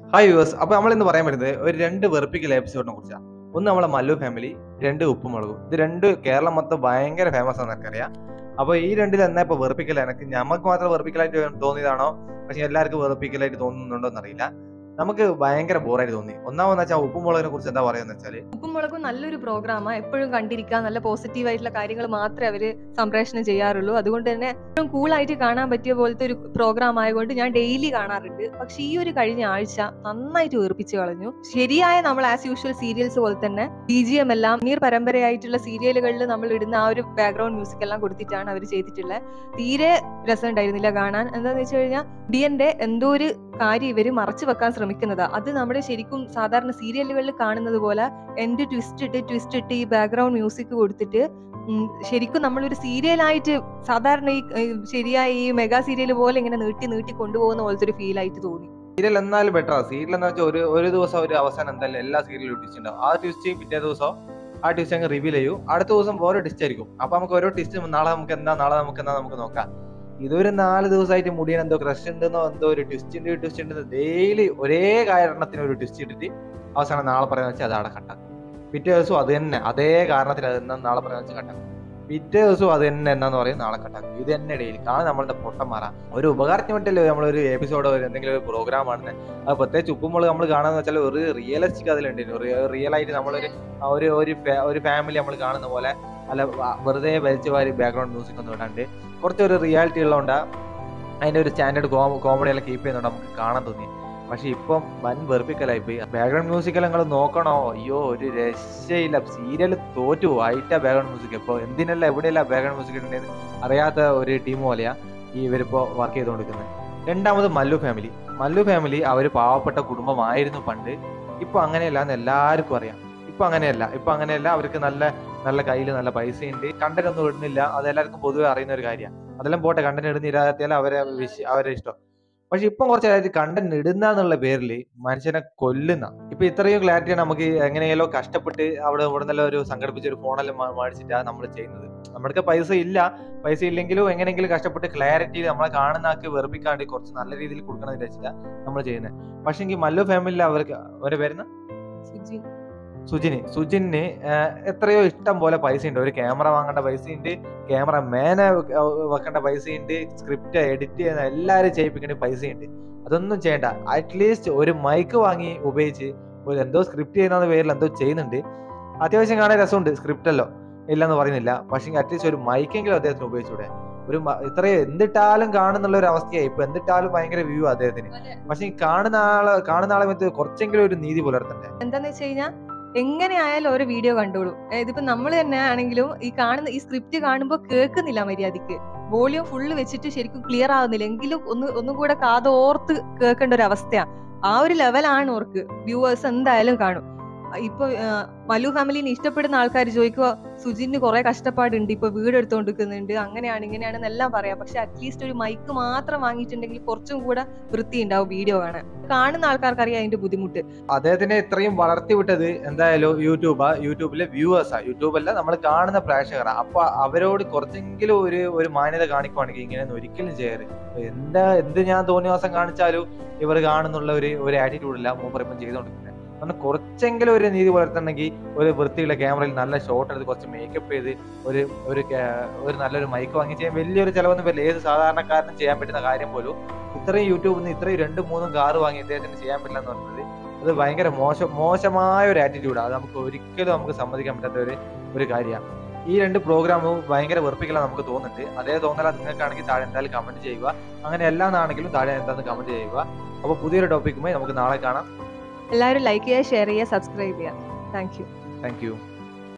hi yours അപ്പൊ നമ്മൾ ഇന്ന് പറയാൻ വരുന്നത് ഒരു രണ്ട് വെറുപ്പിക്കൽ എപ്പിസോഡിനെ കുറിച്ചാണ് ഒന്ന് നമ്മളെ മല്ലു ഫാമിലി രണ്ട് ഉപ്പുമുളകും ഇത് രണ്ട് കേരളം മൊത്തം ഭയങ്കര ഫേമസ് ആണെന്ന് എനിക്കറിയാം അപ്പൊ ഈ രണ്ടിൽ എന്നാ ഇപ്പൊ വെറുപ്പിക്കൽ എനിക്ക് നമുക്ക് മാത്രം വെറുപ്പിക്കലായിട്ട് തോന്നിയതാണോ പക്ഷെ എല്ലാവർക്കും വെറുപ്പിക്കലായിട്ട് തോന്നുന്നുണ്ടോ എന്നറിയില്ല നമുക്ക് ഭയങ്കര ബോറായിട്ട് തോന്നി ഒന്നാമെന്ന് വെച്ചാൽ ഉപ്പുമുളകിനെ കുറിച്ച് എന്താ പറയുക വെച്ചാൽ ഉപ്പും മുളകും നല്ലൊരു പ്രോഗ്രാമാണ് എപ്പോഴും കണ്ടിരിക്കാൻ നല്ല പോസിറ്റീവ് ആയിട്ടുള്ള കാര്യങ്ങൾ മാത്രമേ അവര് സംപ്രേഷണം ചെയ്യാറുള്ളൂ അതുകൊണ്ട് തന്നെ ഏറ്റവും കൂളായിട്ട് കാണാൻ പറ്റിയ പോലത്തെ ഒരു പ്രോഗ്രാം ആയതുകൊണ്ട് ഞാൻ ഡെയിലി കാണാറുണ്ട് പക്ഷെ ഈ ഒരു കഴിഞ്ഞ ആഴ്ച നന്നായിട്ട് വീർപ്പിച്ച് കളഞ്ഞു ശരിയായ നമ്മൾ ആസ് യൂഷ്വൽ സീരിയൽസ് പോലെ തന്നെ ബി ജി എം എല്ലാം നീർ പരമ്പരയായിട്ടുള്ള സീരിയലുകളിൽ നമ്മൾ ഇടുന്ന ആ ഒരു ബാക്ക്ഗ്രൗണ്ട് മ്യൂസിക് എല്ലാം കൊടുത്തിട്ടാണ് അവർ ചെയ്തിട്ടുള്ളത് തീരെ രസം ഉണ്ടായിരുന്നില്ല കാണാൻ എന്താന്ന് വെച്ച് കഴിഞ്ഞാൽ ഡിയന്റെ എന്തോ ഒരു കാര്യം ഇവര് മറച്ചു വെക്കാൻ ശ്രമിക്കുന്നതാ അത് നമ്മുടെ ശരിക്കും സാധാരണ സീരിയലുകളിൽ കാണുന്നത് പോലെ എൻഡ് ട്വിസ്റ്റ് ഇട്ട് ട്വിസ്റ്റ് ഇട്ട് ഈ ബാക്ക്ഗ്രൗണ്ട് മ്യൂസിക് കൊടുത്തിട്ട് ഉം, ശരിക്കും നമ്മളൊരു സീരിയലായിട്ട് സാധാരണ ഈ ഏ, ശരിയായ ഈ മെഗാ സീരിയൽ പോലെ ഇങ്ങനെ നീട്ടി നീട്ടി കൊണ്ടുപോകുന്ന പോലത്തെ ഒരു ഫീൽ ആയിട്ട് തോന്നി സീരിയൽ എന്നാലും ബെറ്റർ സീരിയൽ എന്ന് വെച്ചാൽ ഒരു ഒരു ദിവസം ഒരു അവസാനം എന്തായാലും എല്ലാ സീരിയലും ട്വിസ്റ്റ് ഉണ്ടാവും ആ ട്വിസ്റ്റ് പിറ്റേ ദിവസം ആ ട്വിസ്റ്റ് അങ്ങ് റിവീൽ ചെയ്യും അടുത്ത ദിവസം ഓരോ ട്വിസ്റ്റ് ആയിരിക്കും അപ്പൊ നമുക്ക് ഓരോ ട്വിസ്റ്റ് നാളെ നമുക്ക് എന്താ നാളെ നമുക്ക് എന്താ നമുക്ക് നോക്കാം ഇതൊരു നാല് ദിവസമായിട്ട് മുടിയൻ എന്തോ ക്രഷ് ഉണ്ടെന്നോ എന്തോ ഒരു ട്വിസ്റ്റ് ഉണ്ട് ട്വിസ്റ്റ് ഉണ്ട് ഡെയിലി ഒരേ കാരണത്തിന് ഒരു ട്വിസ്റ്റ് ഇട്ടിട്ട് അവസാനം നാളെ പറയാന്ന് വെച്ചാൽ അത് അവിടെ കട്ടാക്കും പിറ്റേ ദിവസം അത് തന്നെ അതേ കാരണത്തിൽ അത് എന്നാ നാളെ പറയാന്ന് വെച്ചാൽ കട്ടാക്കും പിറ്റേ ദിവസം അത് തന്നെ എന്നാന്ന് പറയും നാളെ കട്ടാക്കും ഇത് തന്നെ ഡെയിലി കാണാൻ നമ്മളുടെ പൊട്ടന്മാരാ ഒരു ഉപകാരത്തിന് വേണ്ടിയല്ലേ നമ്മളൊരു എപ്പിസോഡോ എന്തെങ്കിലും ഒരു പ്രോഗ്രാം ആണ് അത് പ്രത്യേകിച്ച് ഉപ്പുമുളക് നമ്മൾ കാണാന്ന് വെച്ചാൽ ഒരു റിയലിസ്റ്റിക് അതിലുണ്ട് റിയൽ ആയിട്ട് നമ്മളൊരു ആ ഒരു ഒരു ഫാ- ഒരു ഫാമിലി നമ്മൾ കാണുന്ന പോലെ അല്ല വ- വെറുതെ വലിച്ചു വാരി ബാക്ക്ഗ്രൗണ്ട് മ്യൂസിക് ഒന്നും ഇടാണ്ട് കുറച്ചൊരു റിയാലിറ്റി ഉള്ളതുകൊണ്ട് അതിന്റെ ഒരു സ്റ്റാൻഡേർഡ് കോമഡി എല്ലാം കീപ്പ് ചെയ്യുന്നുണ്ട് നമുക്ക് കാണാൻ തോന്നി പക്ഷെ ഇപ്പം വൻ വെറുപ്പിക്കലായി പോയി ബാക്ക്ഗ്രൗണ്ട് മ്യൂസിക് നിങ്ങൾ നോക്കണോ അയ്യോ ഒരു രക്ഷയില്ല സീരിയൽ തോറ്റു ആയിട്ട ബാക്ക്ഗ്രൗണ്ട് മ്യൂസിക് ഇപ്പോൾ എന്തിനല്ല എവിടെയല്ല ബാക്ക്ഗ്രൗണ്ട് മ്യൂസിക് ഉണ്ടെന്ന് അറിയാത്ത ഒരു ടീം പോലെയാ ഈ ഇവരിപ്പോ വർക്ക് ചെയ്തുകൊണ്ടിരിക്കുന്നത് രണ്ടാമത് മല്ലു ഫാമിലി മല്ലു ഫാമിലി അവർ പാവപ്പെട്ട കുടുംബമായിരുന്നു പണ്ട് ഇപ്പൊ അങ്ങനെയല്ല എന്ന് എല്ലാവർക്കും അറിയാം ഇപ്പൊ അങ്ങനെയല്ല ഇപ്പൊ അങ്ങനെയല്ല അവർക്ക് നല്ല നല്ല കയ്യിൽ നല്ല പൈസയുണ്ട് കണ്ടന്റ് ഒന്നും ഇടുന്നില്ല അത് എല്ലാവർക്കും പൊതുവെ അറിയുന്ന ഒരു കാര്യമാണ് അതെല്ലാം പോട്ടെ കണ്ടന്റ് ഇടുന്നില്ലാത്തിയാൽ അവരെ വിശ- അവരെ ഇഷ്ടം പക്ഷെ ഇപ്പം കുറച്ച് കണ്ടന്റ് ഇടുന്ന എന്നുള്ള പേരിൽ മനുഷ്യനെ കൊല്ലുന്ന ഇപ്പൊ ഇത്രയും ക്ലാരിറ്റിയാണ് നമുക്ക് എങ്ങനെയാലോ കഷ്ടപ്പെട്ട് അവിടെ ഇവിടെ നിന്നെല്ലാം ഒരു സംഘടിപ്പിച്ച ഒരു ഫോണെല്ലാം മാ- മേടിച്ചിട്ടാണ് നമ്മൾ ചെയ്യുന്നത് നമ്മുടെ പൈസ ഇല്ല പൈസ ഇല്ലെങ്കിലും എങ്ങനെയെങ്കിലും കഷ്ടപ്പെട്ട് ക്ലാരിറ്റിയിൽ നമ്മളെ കാണുന്ന ആൾക്ക് വെറുപ്പിക്കാണ്ട് കുറച്ച് നല്ല രീതിയിൽ കൊടുക്കണം വെച്ചിട്ടാണ് നമ്മൾ ചെയ്യുന്നത് പക്ഷെ എങ്കിൽ മല്ലു ഫാമിലിയിൽ അവർക്ക് അവരുടെ പേരുന്ന സുജി സുജിന് സുജിന് ആഹ്, എത്രയോ ഇഷ്ടം പോലെ പൈസ ഉണ്ട് ഒരു ക്യാമറ വാങ്ങേണ്ട പൈസയുണ്ട് ക്യാമറ മേനെ വെക്കേണ്ട പൈസയുണ്ട് സ്ക്രിപ്റ്റ് എഡിറ്റ് ചെയ്യുന്ന എല്ലാവരും ചെയ്യിപ്പിക്കേണ്ട പൈസയുണ്ട് അതൊന്നും ചെയ്യണ്ട അറ്റ്ലീസ്റ്റ് ഒരു മൈക്ക് വാങ്ങി ഉപയോഗിച്ച് ഒരു എന്തോ സ്ക്രിപ്റ്റ് ചെയ്യുന്ന പേരിൽ എന്തോ ചെയ്യുന്നുണ്ട് അത്യാവശ്യം കാണാൻ രസമുണ്ട് സ്ക്രിപ്റ്റ് അല്ലോ ഇല്ലെന്ന് പറയുന്നില്ല പക്ഷേ അറ്റ്ലീസ്റ്റ് ഒരു മൈക്കെങ്കിലും അദ്ദേഹത്തിന് ഉപയോഗിച്ചൂടെ ഒരു മ- ഇത്രയും എന്തിട്ടാലും കാണുന്നുള്ള ഒരു അവസ്ഥയായി ഇപ്പൊ എന്തിട്ടാലും ഭയങ്കര വ്യൂ അദ്ദേഹത്തിന് പക്ഷെ ഈ കാണുന്ന ആള് കാണുന്ന ആളെ മറ്റേ കുറച്ചെങ്കിലും ഒരു നീതി പുലർത്തണ്ടേ എന്താന്ന് വെച്ച് കഴിഞ്ഞാൽ എങ്ങനെ ആയാലും ഒരു വീഡിയോ കണ്ടോളൂ ഏ, ഇതിപ്പോ നമ്മൾ തന്നെ ആണെങ്കിലും ഈ കാണുന്ന ഈ സ്ക്രിപ്റ്റ് കാണുമ്പോൾ കേൾക്കുന്നില്ല മര്യാദക്ക് വോളിയം ഫുള്ള് വെച്ചിട്ട് ശരിക്കും ക്ലിയർ ആവുന്നില്ല എങ്കിലും ഒന്ന് ഒന്നും കൂടെ കാതോർത്ത് കേൾക്കേണ്ട ഒരു അവസ്ഥയാണ് ആ ഒരു ലെവലാണ് ഓർക്ക് വ്യൂവേഴ്സ് എന്തായാലും കാണും ഇപ്പൊ ആ, മല്ലു ഫാമിലിനെ ഇഷ്ടപ്പെടുന്ന ആൾക്കാർ ചോദിക്കുക സുജിന് കുറെ കഷ്ടപ്പാടുണ്ട് ഇപ്പൊ വീട് എടുത്തോണ്ടിരിക്കുന്നുണ്ട് അങ്ങനെയാണ് ഇങ്ങനെയാണെന്ന് എല്ലാം പറയാം പക്ഷെ അറ്റ്ലീസ്റ്റ് ഒരു മൈക്ക് മാത്രം വാങ്ങിയിട്ടുണ്ടെങ്കിൽ കുറച്ചും കൂടെ വൃത്തി ഉണ്ടാവും വീഡിയോ കാണാൻ കാണുന്ന ആൾക്കാർക്ക് അറിയാം അതിന്റെ ബുദ്ധിമുട്ട് അദ്ദേഹത്തിനെ ഇത്രയും വളർത്തി വിട്ടത് എന്തായാലും യൂട്യൂബാ യൂട്യൂബിലെ വ്യൂവേഴ്സാ യൂട്യൂബ് അല്ല നമ്മൾ കാണുന്ന പ്രേക്ഷകരാ അപ്പൊ അവരോട് കുറച്ചെങ്കിലും ഒരു ഒരു മാന്യത കാണിക്കുവാണെങ്കിൽ ഇങ്ങനെയൊന്നും ഒരിക്കലും ചെയ്യരുത് എന്താ എന്ത് ഞാൻ തോന്നിയ ദിവസം കാണിച്ചാലും ഇവർ കാണുന്നുള്ള ഒരു ഒരു ആറ്റിറ്റ്യൂഡ് ഇല്ല മൂപ്പർ ഇപ്പം ചെയ്തുകൊണ്ടിരിക്കുന്നത് കാരണം കുറച്ചെങ്കിലും ഒരു നീതി പുലർത്തണമെങ്കിൽ ഒരു വൃത്തിയുള്ള ക്യാമറയിൽ നല്ല ഷോട്ട് എടുത്ത് കുറച്ച് മേക്കപ്പ് ചെയ്ത് ഒരു ഒരു ca- ഒരു നല്ലൊരു മൈക്ക് വാങ്ങി ചെയ്യാൻ വലിയൊരു ചിലവൊന്നും വരില്ല ഏത് സാധാരണക്കാരനും ചെയ്യാൻ പറ്റുന്ന കാര്യം പോലും ഇത്രയും യൂട്യൂബിൽ നിന്ന് ഇത്രയും രണ്ടും മൂന്നും കാറ് വാങ്ങി ഇദ്ദേഹത്തിന് ചെയ്യാൻ പറ്റില്ല എന്ന് പറയുന്നത് അത് ഭയങ്കര മോശം മോശമായ ഒരു ആറ്റിറ്റ്യൂഡാണ് അത് നമുക്ക് ഒരിക്കലും നമുക്ക് സമ്മതിക്കാൻ പറ്റാത്ത ഒരു ഒരു കാര്യമാണ് ഈ രണ്ട് പ്രോഗ്രാമും ഭയങ്കര വെറുപ്പിക്കല നമുക്ക് തോന്നുന്നുണ്ട് അതേ തോന്നല നിങ്ങൾക്കാണെങ്കിൽ താഴെ എന്തായാലും കമന്റ് ചെയ്യുക അങ്ങനെ എല്ലാന്നാണെങ്കിലും താഴെ എന്താന്ന് കമന്റ് ചെയ്യുക അപ്പോൾ പുതിയൊരു ടോപ്പിക്കുമായി നമുക്ക് നാളെ കാണാം എല്ലാവരും ലൈക്ക് ചെയ്യുക ഷെയർ ചെയ്യുക സബ്സ്ക്രൈബ് ചെയ്യുക താങ്ക് യു താങ്ക് യു